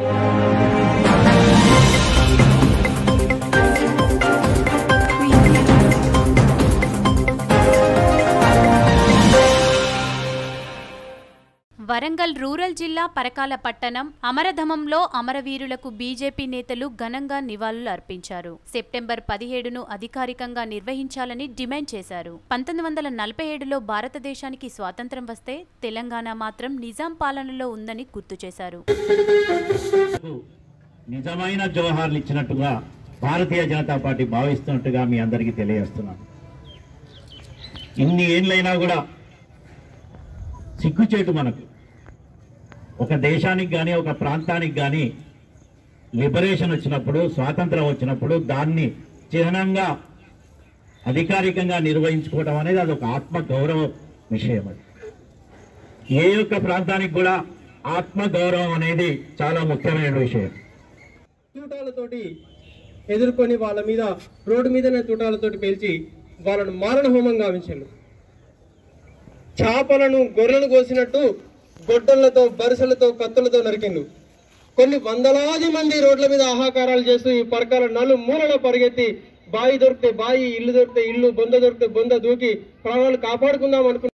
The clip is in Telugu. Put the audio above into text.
వరంగల్ రూరల్ జిల్లా పరకాల పట్టణం అమరధమంలో అమరవీరులకు బీజేపీ నేతలు ఘనంగా నివాళులు అర్పించారు సెప్టెంబర్ పదిహేడును అధికారికంగా నిర్వహించాలని డిమాండ్ చేశారు పంతొమ్మిది వందల నలభై ఏడులో భారతదేశానికి స్వాతంత్రం వస్తే తెలంగాణ మాత్రం నిజాం పాలనలో ఉందని గుర్తు చేశారు నిజమైన జోహార్లు ఇచ్చినట్టుగా భారతీయ జనతా పార్టీ భావిస్తున్నట్టుగా మీ అందరికీ తెలియజేస్తున్నాను ఇన్ని ఏళ్ళైనా కూడా సిగ్గుచేటు మనకు ఒక దేశానికి కానీ ఒక ప్రాంతానికి కానీ లిబరేషన్ వచ్చినప్పుడు స్వాతంత్రం వచ్చినప్పుడు దాన్ని చిహ్నంగా అధికారికంగా నిర్వహించుకోవడం అనేది అది ఒక ఆత్మ గౌరవ విషయం అది ఏ యొక్క ప్రాంతానికి కూడా ఆత్మ గౌరవం అనేది చాలా ముఖ్యమైన విషయం తూటాలతోటి ఎదుర్కొని వాళ్ళ మీద రోడ్డు మీదనే తూటాలతోటి పేల్చి వాళ్ళను మారణ హోమం గావించారు చేపలను గొర్రెలు కోసినట్టు గొడ్డళ్లతో బరిసెలతో కత్తులతో నరికిండు కొన్ని వందలాది మంది రోడ్ల మీద ఆహాకారాలు చేస్తూ ఈ పరకాల నలు మూలలో పరిగెత్తి బాయి దొరికితే బాయి ఇల్లు దొరికితే ఇల్లు బొంద దొరికితే బొంద దూకి ప్రాణాలు కాపాడుకుందాం అనుకున్న